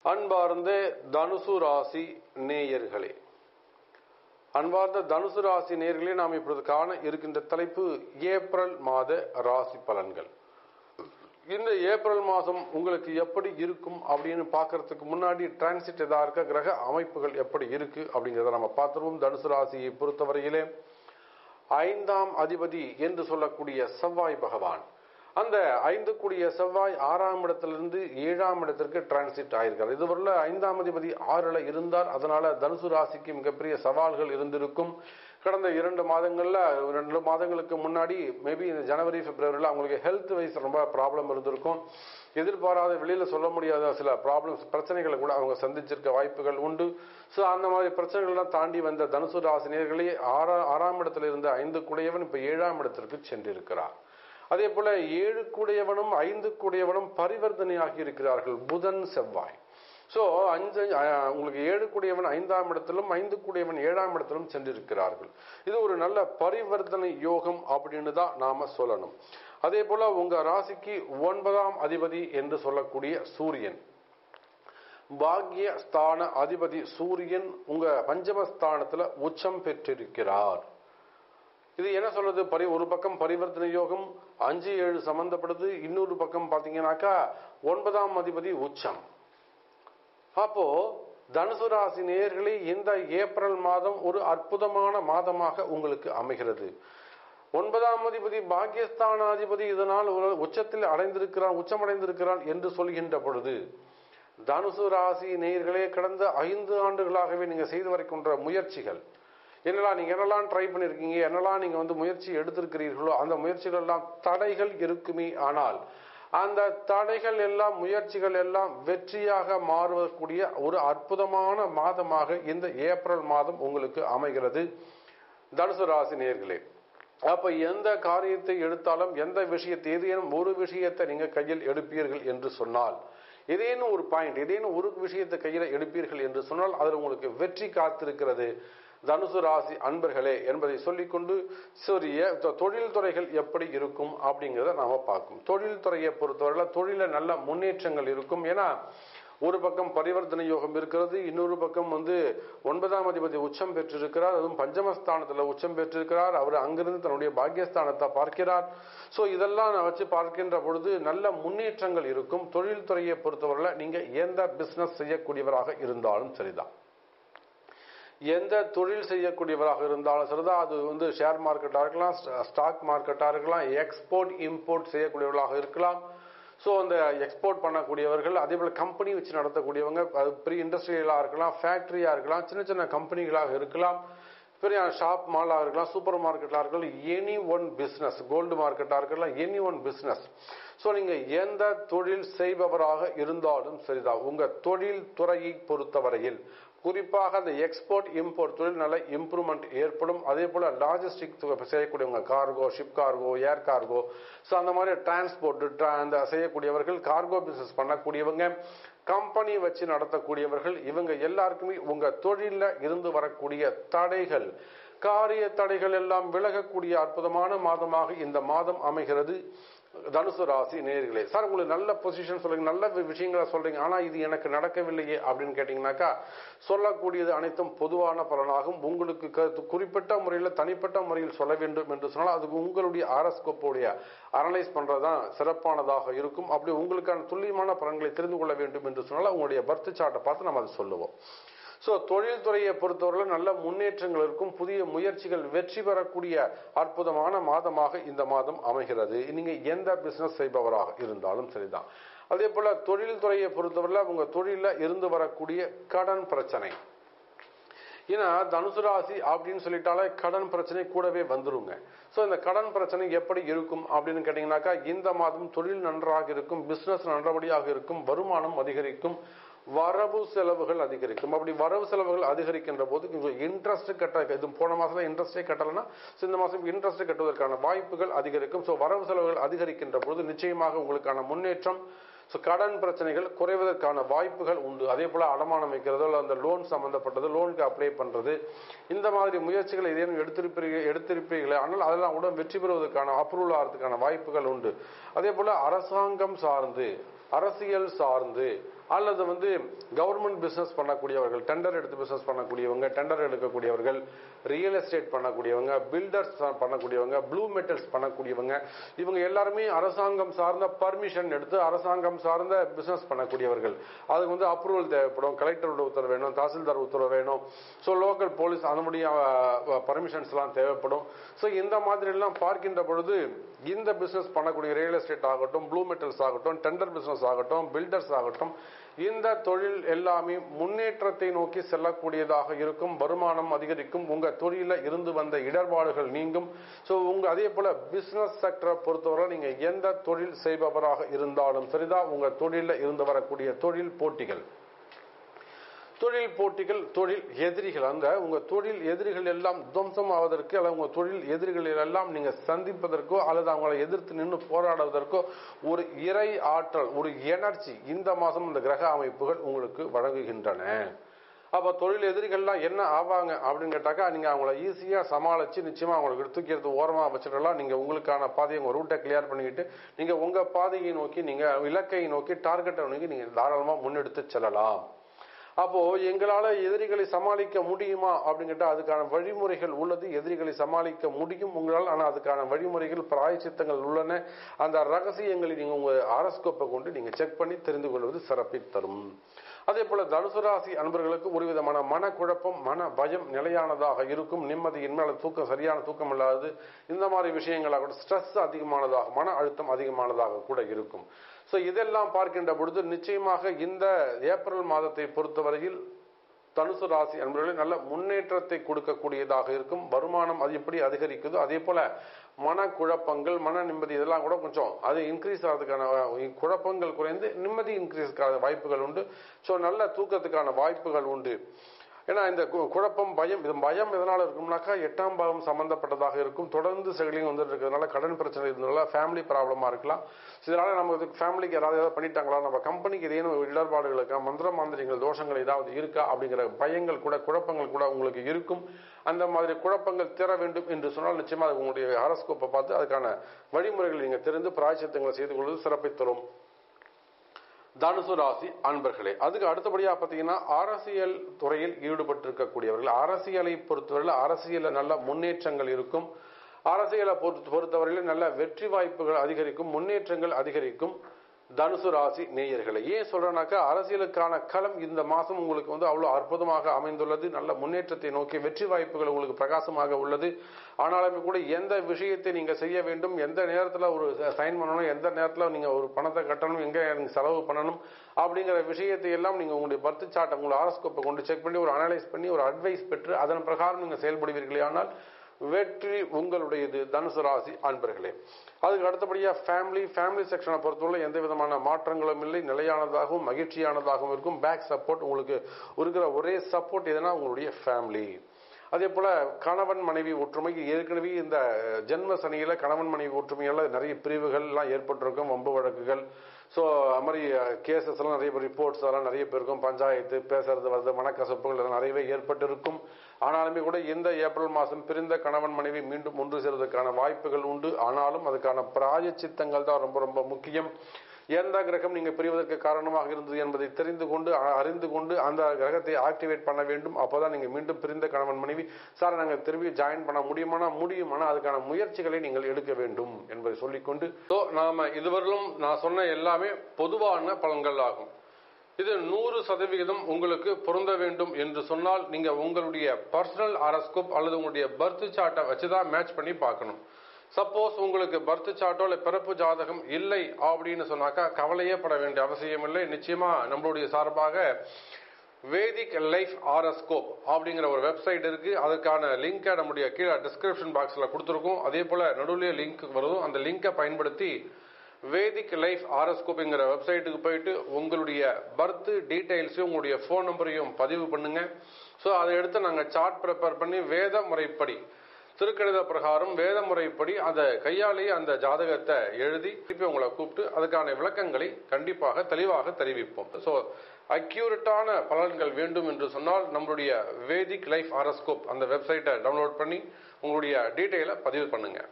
அன்பார்ந்த தனுசு ராசி நேயர்களே அன்பார்ந்த தனுசு ராசி நேயர்களே நாம் இப்பொழுது காண இருக்கின்ற தலைப்பு ஏப்ரல் மாத ராசி பலன்கள் இந்த ஏப்ரல் மாதம் உங்களுக்கு எப்படி இருக்கும் அப்படின்னு பார்க்கறதுக்கு முன்னாடி டிரான்சிட் எதா இருக்க கிரக அமைப்புகள் எப்படி இருக்கு அப்படிங்கிறத நம்ம பார்த்துருவோம் தனுசு ராசியை பொறுத்தவரையிலே ஐந்தாம் அதிபதி என்று சொல்லக்கூடிய செவ்வாய் பகவான் அந்த ஐந்து கூடிய செவ்வாய் ஆறாம் இடத்திலிருந்து ஏழாம் இடத்திற்கு டிரான்சிட் ஆயிருக்கார் இதுவரையில் ஐந்தாம் அதிபதி ஆறுல இருந்தார் அதனால தனுசு ராசிக்கு மிகப்பெரிய சவால்கள் இருந்திருக்கும் கடந்த இரண்டு மாதங்கள்ல ரெண்டு மாதங்களுக்கு முன்னாடி மேபி இந்த ஜனவரி பிப்ரவரியில் அவங்களுக்கு ஹெல்த் வைஸ் ரொம்ப ப்ராப்ளம் இருந்திருக்கும் எதிர்பாராத வெளியில சொல்ல முடியாத சில ப்ராப்ளம்ஸ் பிரச்சனைகளை கூட அவங்க சந்திச்சிருக்க வாய்ப்புகள் உண்டு ஸோ அந்த மாதிரி பிரச்சனைகள்லாம் தாண்டி வந்த தனுசு ராசினியர்களே ஆறா ஆறாம் இடத்துல இருந்த ஐந்து குடையவன் இப்ப ஏழாம் இடத்திற்கு சென்றிருக்கிறார் அதே போல ஏழு கூடையவனும் ஐந்து கூடையவனும் பரிவர்த்தனையாகி இருக்கிறார்கள் புதன் செவ்வாய் சோ அஞ்சு உங்களுக்கு ஏழு கூடியவன் ஐந்தாம் இடத்திலும் ஐந்து கூடியவன் ஏழாம் இடத்திலும் சென்றிருக்கிறார்கள் இது ஒரு நல்ல பரிவர்த்தனை யோகம் அப்படின்னு தான் நாம சொல்லணும் அதே போல உங்க ராசிக்கு ஒன்பதாம் அதிபதி என்று சொல்லக்கூடிய சூரியன் பாக்ய ஸ்தான அதிபதி சூரியன் உங்க பஞ்சமஸ்தானத்துல உச்சம் பெற்றிருக்கிறார் இது என்ன சொல்றது பரி ஒரு பக்கம் பரிவர்த்தனை யோகம் அஞ்சு ஏழு சம்பந்தப்படுது இன்னொரு பக்கம் பாத்தீங்கன்னாக்கா ஒன்பதாம் அதிபதி உச்சம் அப்போ தனுசு ராசி நேயர்களே இந்த ஏப்ரல் மாதம் ஒரு அற்புதமான மாதமாக உங்களுக்கு அமைகிறது ஒன்பதாம் அதிபதி பாகியஸ்தானாதிபதி இதனால் ஒரு உச்சத்தில் அடைந்திருக்கிறான் உச்சமடைந்திருக்கிறான் என்று சொல்கின்ற பொழுது தனுசு ராசி நேயர்களே கடந்த ஐந்து ஆண்டுகளாகவே நீங்க செய்து வரைக்கின்ற முயற்சிகள் என்னெல்லாம் நீங்க என்னெல்லாம் ட்ரை பண்ணிருக்கீங்க என்னெல்லாம் நீங்க வந்து முயற்சி எடுத்திருக்கிறீர்களோ அந்த முயற்சிகள் எல்லாம் தடைகள் இருக்குமே ஆனால் அந்த தடைகள் எல்லாம் முயற்சிகள் எல்லாம் வெற்றியாக மாறுவதற்குரிய ஒரு அற்புதமான மாதமாக இந்த ஏப்ரல் மாதம் உங்களுக்கு அமைகிறது தனுசு ராசி நேர்களே அப்ப எந்த காரியத்தை எடுத்தாலும் எந்த விஷயத்தை ஏதேனும் ஒரு விஷயத்தை நீங்க கையில் எடுப்பீர்கள் என்று சொன்னால் ஏதேனும் ஒரு பாயிண்ட் ஏதேனும் ஒரு விஷயத்தை கையில் எடுப்பீர்கள் என்று சொன்னால் அதில் உங்களுக்கு வெற்றி காத்திருக்கிறது தனுசு ராசி அன்பர்களே என்பதை சொல்லிக்கொண்டு சரிய தொழில் துறைகள் எப்படி இருக்கும் அப்படிங்கிறத நாம பார்க்கும் தொழில் துறையை பொறுத்தவரையில் தொழில நல்ல முன்னேற்றங்கள் இருக்கும் ஏன்னா ஒரு பக்கம் பரிவர்த்தனை யோகம் இருக்கிறது இன்னொரு பக்கம் வந்து ஒன்பதாம் அதிபதி உச்சம் பெற்றிருக்கிறார் அதுவும் பஞ்சமஸ்தானத்துல உச்சம் பெற்றிருக்கிறார் அவர் அங்கிருந்து தன்னுடைய பாக்கியஸ்தானத்தை பார்க்கிறார் சோ இதெல்லாம் நான் வச்சு பார்க்கின்ற பொழுது நல்ல முன்னேற்றங்கள் இருக்கும் தொழில் துறையை பொறுத்தவரையில் நீங்க எந்த பிசினஸ் செய்யக்கூடியவராக இருந்தாலும் சரிதான் எந்த தொழில் செய்யக்கூடியவராக இருந்தாலும் சரிதான் அது வந்து ஷேர் மார்க்கெட்டாக இருக்கலாம் ஸ்டாக் மார்க்கெட்டாக இருக்கலாம் எக்ஸ்போர்ட் இம்போர்ட் செய்யக்கூடியவர்களாக இருக்கலாம் ஸோ அந்த எக்ஸ்போர்ட் பண்ணக்கூடியவர்கள் அதே போல் கம்பெனி வச்சு நடத்தக்கூடியவங்க அது ப்ரீ இண்டஸ்ட்ரியலாக இருக்கலாம் ஃபேக்டரியாக இருக்கலாம் சின்ன சின்ன கம்பெனிகளாக இருக்கலாம் பெரிய ஷாப் மாலாக இருக்கலாம் சூப்பர் மார்க்கெட்டாக இருக்கலாம் எனி ஒன் பிஸ்னஸ் கோல்டு மார்க்கெட்டாக இருக்கலாம் எனி ஒன் பிஸ்னஸ் ஸோ நீங்கள் எந்த தொழில் செய்பவராக இருந்தாலும் சரிதான் உங்கள் தொழில் துறையை பொறுத்தவரையில் குறிப்பாக அந்த எக்ஸ்போர்ட் இம்போர்ட் தொழில் நல்ல இம்ப்ரூவ்மெண்ட் ஏற்படும் அதே போல லாஜிஸ்டிக் செய்யக்கூடியவங்க cargo ship cargo air cargo so அந்த மாதிரி டிரான்ஸ்போர்ட் அந்த செய்யக்கூடியவர்கள் கார்கோ பிசினஸ் பண்ணக்கூடியவங்க கம்பெனி வச்சு நடத்தக்கூடியவர்கள் இவங்க எல்லாருக்குமே உங்க தொழில இருந்து வரக்கூடிய தடைகள் காரிய தடைகள் எல்லாம் விலகக்கூடிய அற்புதமான மாதமாக இந்த மாதம் அமைகிறது தனுசு ராசி நேர்களே சார் உங்களுக்கு நல்ல பொசிஷன் சொல்றீங்க நல்ல விஷயங்களை சொல்றீங்க ஆனா இது எனக்கு நடக்கவில்லையே அப்படின்னு கேட்டீங்கன்னாக்கா சொல்லக்கூடியது அனைத்தும் பொதுவான பலனாகும் உங்களுக்கு குறிப்பிட்ட முறையில் தனிப்பட்ட முறையில் சொல்ல வேண்டும் என்று சொன்னால் அது உங்களுடைய ஆரஸ்கோப்போடைய அனலைஸ் பண்றதுதான் சிறப்பானதாக இருக்கும் அப்படி உங்களுக்கான துல்லியமான பலன்களை தெரிந்து கொள்ள வேண்டும் என்று சொன்னால் உங்களுடைய பர்த் சார்ட்டை பார்த்து நம்ம அதை சொல்லுவோம் ஸோ தொழில் துறையை பொறுத்தவரையில் நல்ல முன்னேற்றங்கள் இருக்கும் புதிய முயற்சிகள் வெற்றி பெறக்கூடிய அற்புதமான மாதமாக இந்த மாதம் அமைகிறது நீங்க எந்த பிசினஸ் செய்பவராக இருந்தாலும் சரிதான் அதே போல தொழில் துறையை பொறுத்தவரையில் உங்க தொழில இருந்து வரக்கூடிய கடன் பிரச்சனை ஏன்னா தனுசு ராசி அப்படின்னு சொல்லிட்டாலே கடன் பிரச்சனை கூடவே வந்துருங்க ஸோ இந்த கடன் பிரச்சனை எப்படி இருக்கும் அப்படின்னு கேட்டீங்கன்னாக்கா இந்த மாதம் தொழில் நன்றாக இருக்கும் பிசினஸ் நல்லபடியாக இருக்கும் வருமானம் அதிகரிக்கும் வரவு செலவுகள் அதிகரிக்கும் அப்படி வரவு செலவுகள் அதிகரிக்கின்ற போது இன்ட்ரெஸ்ட் கட்ட இது போன மாசத்துல இன்ட்ரெஸ்டே கட்டலைன்னா இந்த மாசம் இன்ட்ரெஸ்ட் கட்டுவதற்கான வாய்ப்புகள் அதிகரிக்கும் ஸோ வரவு செலவுகள் அதிகரிக்கின்ற பொழுது நிச்சயமாக உங்களுக்கான முன்னேற்றம் ஸோ கடன் பிரச்சனைகள் குறைவதற்கான வாய்ப்புகள் உண்டு அதே போல அடமானம் வைக்கிறதோ இல்லை அந்த லோன் சம்பந்தப்பட்டது லோனுக்கு அப்ளை பண்றது இந்த மாதிரி முயற்சிகள் ஏதேனும் எடுத்திருப்பீர்கள் எடுத்திருப்பீர்களே ஆனால் அதெல்லாம் உடன் வெற்றி பெறுவதற்கான அப்ரூவல் ஆகிறதுக்கான வாய்ப்புகள் உண்டு அதே போல அரசாங்கம் சார்ந்து அரசியல் சார்ந்து அல்லது வந்து கவர்மெண்ட் பிசினஸ் பண்ணக்கூடியவர்கள் டெண்டர் எடுத்து பிசினஸ் பண்ணக்கூடியவங்க டெண்டர் எடுக்கக்கூடியவர்கள் ரியல் எஸ்டேட் பண்ணக்கூடியவங்க பில்டர்ஸ் பண்ணக்கூடியவங்க ப்ளூ மெட்டல்ஸ் பண்ணக்கூடியவங்க இவங்க எல்லாருமே அரசாங்கம் சார்ந்த பர்மிஷன் எடுத்து அரசாங்கம் சார்ந்த பிசினஸ் பண்ணக்கூடியவர்கள் அதுக்கு வந்து அப்ரூவல் தேவைப்படும் கலெக்டரோட உத்தரவு வேணும் தாசில்தார் உத்தரவு வேணும் ஸோ லோக்கல் போலீஸ் அதனுடைய பர்மிஷன்ஸ் எல்லாம் தேவைப்படும் ஸோ இந்த மாதிரி எல்லாம் பார்க்கின்ற பொழுது இந்த பிசினஸ் பண்ணக்கூடிய ரியல் எஸ்டேட் ஆகட்டும் ப்ளூ மெட்டல்ஸ் ஆகட்டும் டெண்டர் பிசினஸ் ஆகட்டும் பில்டர்ஸ் ஆகட்டும் இந்த தொழில் எல்லாமே முன்னேற்றத்தை நோக்கி செல்லக்கூடியதாக இருக்கும் வருமானம் அதிகரிக்கும் உங்க தொழில இருந்து வந்த இடர்பாடுகள் நீங்கும் ஸோ உங்க அதே போல பிசினஸ் செக்டரை பொறுத்தவரை நீங்க எந்த தொழில் செய்பவராக இருந்தாலும் சரிதான் உங்க தொழில இருந்து வரக்கூடிய தொழில் போட்டிகள் தொழில் போட்டிகள் தொழில் எதிரிகள் அந்த உங்க தொழில் எதிரிகள் எல்லாம் துவம்சம் ஆவதற்கு அல்லது உங்க தொழில் எதிரிகள் எல்லாம் நீங்க சந்திப்பதற்கோ அல்லது அவங்களை எதிர்த்து நின்று போராடுவதற்கோ ஒரு இறை ஆற்றல் ஒரு எனர்ஜி இந்த மாதம் இந்த கிரக அமைப்புகள் உங்களுக்கு வழங்குகின்றன அப்ப தொழில் எதிரிகள்லாம் என்ன ஆவாங்க அப்படின்னு கேட்டாக்கா நீங்க அவங்கள ஈஸியா சமாளிச்சு நிச்சயமா அவங்களுக்கு தூக்கி எடுத்து ஓரமா வச்சிடலாம் நீங்க உங்களுக்கான பாதையை உங்க ரூட்டை கிளியர் பண்ணிக்கிட்டு நீங்க உங்க பாதையை நோக்கி நீங்க இலக்கை நோக்கி டார்கெட்டை நோக்கி நீங்க தாராளமா முன்னெடுத்து செல்லலாம் அப்போ எங்களால எதிரிகளை சமாளிக்க முடியுமா அப்படின்னு கேட்டா அதுக்கான வழிமுறைகள் உள்ளது எதிரிகளை சமாளிக்க முடியும் உங்களால் ஆனா அதுக்கான வழிமுறைகள் பிராயச்சித்தங்கள் உள்ளன அந்த ரகசியங்களை நீங்க உங்க ஆரஸ்கோப்பை கொண்டு நீங்க செக் பண்ணி தெரிந்து கொள்வது சிறப்பை தரும் அதே போல தனுசு ராசி அன்பர்களுக்கு ஒரு விதமான மனக்குழப்பம் மன பயம் நிலையானதாக இருக்கும் நிம்மதியின்மை அல்லது தூக்கம் சரியான தூக்கம் இல்லாதது இந்த மாதிரி விஷயங்களாக கூட ஸ்ட்ரெஸ் அதிகமானதாக மன அழுத்தம் அதிகமானதாக கூட இருக்கும் ஸோ இதெல்லாம் பார்க்கின்ற பொழுது நிச்சயமாக இந்த ஏப்ரல் மாதத்தை பொறுத்தவரையில் தனுசு ராசி அன்பர்களே நல்ல முன்னேற்றத்தை கொடுக்கக்கூடியதாக இருக்கும் வருமானம் அது எப்படி அதிகரிக்குதோ அதே போல மனக்குழப்பங்கள் மன நிம்மதி இதெல்லாம் கூட கொஞ்சம் அது இன்க்ரீஸ் ஆகிறதுக்கான குழப்பங்கள் குறைந்து நிம்மதி இன்க்ரீஸ்க்கான வாய்ப்புகள் உண்டு ஸோ நல்ல தூக்கத்துக்கான வாய்ப்புகள் உண்டு ஏன்னா இந்த குழப்பம் பயம் இது பயம் எதனால இருக்கும்னாக்கா எட்டாம் பாவம் சம்பந்தப்பட்டதாக இருக்கும் தொடர்ந்து செயலியும் வந்துட்டு இருக்கிறதுனால கடன் பிரச்சனை இருந்ததுனால ஃபேமிலி ப்ராப்ளமா இருக்கலாம் இதனால நம்ம ஃபேமிலிக்கு யாராவது ஏதாவது பண்ணிட்டாங்களா நம்ம கம்பெனிக்கு ஏதேனும் இடர்பாடுகள் இருக்கா மந்திர மாந்திரிகள் தோஷங்கள் ஏதாவது இருக்கா அப்படிங்கிற பயங்கள் கூட குழப்பங்கள் கூட உங்களுக்கு இருக்கும் அந்த மாதிரி குழப்பங்கள் தீர வேண்டும் என்று சொன்னால் நிச்சயமா அது உங்களுடைய ஹாரஸ்கோப்பை பார்த்து அதுக்கான வழிமுறைகள் நீங்க தெரிந்து பிராய்ச்சித்தங்களை செய்து கொள்வது சிறப்பை தரும் தனுசு ராசி அன்பர்களே அதுக்கு அடுத்தபடியா பாத்தீங்கன்னா அரசியல் துறையில் ஈடுபட்டிருக்கக்கூடியவர்கள் அரசியலை பொறுத்தவரையில் அரசியலில் நல்ல முன்னேற்றங்கள் இருக்கும் அரசியலை பொறுத்த பொறுத்தவரையில் நல்ல வெற்றி வாய்ப்புகள் அதிகரிக்கும் முன்னேற்றங்கள் அதிகரிக்கும் தனுசு ராசி நேயர்களை ஏன் சொல்றேன்னாக்கா அரசியலுக்கான களம் இந்த மாசம் உங்களுக்கு வந்து அவ்வளவு அற்புதமாக அமைந்துள்ளது நல்ல முன்னேற்றத்தை நோக்கி வெற்றி வாய்ப்புகள் உங்களுக்கு பிரகாசமாக உள்ளது ஆனாலுமே கூட எந்த விஷயத்தை நீங்க செய்ய வேண்டும் எந்த நேரத்துல ஒரு சைன் பண்ணணும் எந்த நேரத்துல நீங்க ஒரு பணத்தை கட்டணும் எங்க நீங்க செலவு பண்ணணும் அப்படிங்கிற விஷயத்தை எல்லாம் நீங்க உங்களுடைய பர்த் சார்ட் உங்களுடைய ஆரஸ்கோப்பை கொண்டு செக் பண்ணி ஒரு அனலைஸ் பண்ணி ஒரு அட்வைஸ் பெற்று அதன் பிரகாரம் நீங்க செயல்படுவீர்களே ஆனால் வெற்றி உங்களுடையது தனுசு ராசி அன்பர்களே அதுக்கு அடுத்தபடியா ஃபேமிலி ஃபேமிலி செக்ஷனை பொறுத்தவரை எந்த விதமான மாற்றங்களும் இல்லை நிலையானதாகவும் மகிழ்ச்சியானதாகவும் இருக்கும் பேக் சப்போர்ட் உங்களுக்கு இருக்கிற ஒரே சப்போர்ட் எதுனா உங்களுடைய ஃபேமிலி அதே போல கணவன் மனைவி ஒற்றுமை ஏற்கனவே இந்த ஜென்ம சனியில கணவன் மனைவி ஒற்றுமையால நிறைய பிரிவுகள் எல்லாம் ஏற்பட்டிருக்கும் வம்பு வழக்குகள் ஸோ அது மாதிரி கேசஸ் எல்லாம் நிறைய ரிப்போர்ட்ஸ் எல்லாம் நிறைய பேருக்கும் பஞ்சாயத்து பேசுறது வருது மனக்கசப்புகள் எல்லாம் நிறையவே ஏற்பட்டிருக்கும் ஆனாலுமே கூட இந்த ஏப்ரல் மாதம் பிரிந்த கணவன் மனைவி மீண்டும் ஒன்று சேர்வதற்கான வாய்ப்புகள் உண்டு ஆனாலும் அதுக்கான பிராயச்சித்தங்கள் தான் ரொம்ப ரொம்ப முக்கியம் எந்த கிரகம் நீங்க பிரிவதற்கு காரணமாக இருந்தது என்பதை தெரிந்து கொண்டு அறிந்து கொண்டு அந்த கிரகத்தை ஆக்டிவேட் பண்ண வேண்டும் அப்போதான் நீங்க மீண்டும் பிரிந்த கணவன் மனைவி சார் நாங்கள் திரும்பி ஜாயின் பண்ண முடியுமானா முடியுமானா அதுக்கான முயற்சிகளை நீங்கள் எடுக்க வேண்டும் என்பதை சொல்லிக்கொண்டு ஸோ நாம இதுவரையிலும் நான் சொன்ன எல்லாமே பொதுவான பலன்கள் ஆகும் இது நூறு சதவிகிதம் உங்களுக்கு பொருந்த வேண்டும் என்று சொன்னால் நீங்க உங்களுடைய பர்சனல் அரஸ்கோப் அல்லது உங்களுடைய பர்த் சார்ட்டை வச்சுதான் மேட்ச் பண்ணி பார்க்கணும் சப்போஸ் உங்களுக்கு பர்த் சார்ட்டோ இல்லை பிறப்பு ஜாதகம் இல்லை அப்படின்னு சொன்னாக்கா கவலையே பட வேண்டிய அவசியம் இல்லை நிச்சயமா நம்மளுடைய சார்பாக வேதிக் லைஃப் ஆரஸ்கோப் அப்படிங்கிற ஒரு வெப்சைட் இருக்கு அதுக்கான லிங்கை நம்முடைய கீழே டிஸ்கிரிப்ஷன் பாக்ஸ்ல கொடுத்துருக்கோம் அதே போல நடுவுலயே லிங்க் வரும் அந்த லிங்கை பயன்படுத்தி வேதிக் லைஃப் ஆரஸ்கோப்ங்கிற வெப்சைட்டுக்கு போயிட்டு உங்களுடைய பர்த் டீடைல்ஸையும் உங்களுடைய ஃபோன் நம்பரையும் பதிவு பண்ணுங்க ஸோ அதை எடுத்து நாங்கள் சார்ட் ப்ரிப்பேர் பண்ணி வேத முறைப்படி திருக்கணித பிரகாரம் வேத முறைப்படி அதை கையாலேயே அந்த ஜாதகத்தை எழுதி திருப்பி உங்களை கூப்பிட்டு அதுக்கான விளக்கங்களை கண்டிப்பாக தெளிவாக தெரிவிப்போம் ஸோ அக்யூரட்டான பலன்கள் வேண்டும் என்று சொன்னால் நம்மளுடைய வேதிக் லைஃப் ஆரஸ்கோப் அந்த வெப்சைட்டை டவுன்லோட் பண்ணி உங்களுடைய டீட்டெயிலை பதிவு பண்ணுங்க